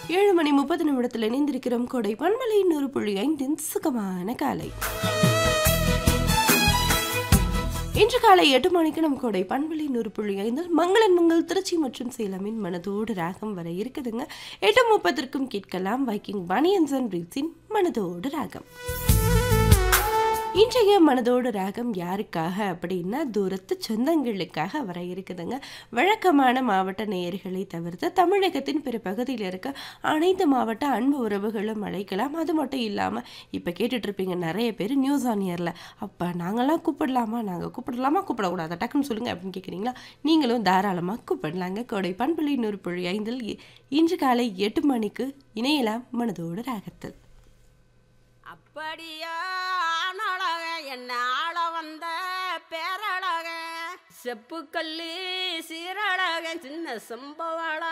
ஏழு மணி முப்பது நிமிடத்தில் இணைந்திருக்கிறோம் கொடை பண்பலை நூறு புள்ளி ஐந்தின் சுகமான காலை இன்று காலை எட்டு மணிக்கு நம் கொடை பண்பலை நூறு புள்ளி ஐந்தில் மங்களன் மங்கள் திருச்சி மற்றும் சேலமின் மனதோடு ராகம் வர இருக்குதுங்க எட்டு முப்பத்திற்கும் கேட்கலாம் வைக்கிங் பனியன்ஸ் அண்ட் பிரீட்ஸின் மனதோடு ராகம் இன்றைய மனதோடு ராகம் யாருக்காக அப்படின்னா தூரத்து சொந்தங்களுக்காக வர இருக்குதுங்க வழக்கமான மாவட்ட நேயர்களை தவிர்த்து தமிழகத்தின் பிற பகுதியில் இருக்க அனைத்து மாவட்ட அன்பு உறவுகளும் அழைக்கலாம் அது மட்டும் இல்லாமல் இப்போ கேட்டுட்டு இருப்பீங்க நிறைய பேர் நியூஸ் ஆன் இயரில் அப்போ நாங்களாம் கூப்பிடலாமா நாங்கள் கூப்பிடலாமா கூப்பிடக்கூடாதா டக்குன்னு சொல்லுங்கள் அப்படின்னு கேட்குறீங்களா நீங்களும் தாராளமாக கூப்பிடலாங்க கோடை பண்புள்ளி நூறு புள்ளி ஐந்தில் இ- இன்று காலை எட்டு மணிக்கு இணையலாம் மனதோடு ராகத்தில் அப்படியா ஆணழக என்ன ஆள வந்த பேரழக செப்புக்கல்லி சீரழக சின்ன சம்பவள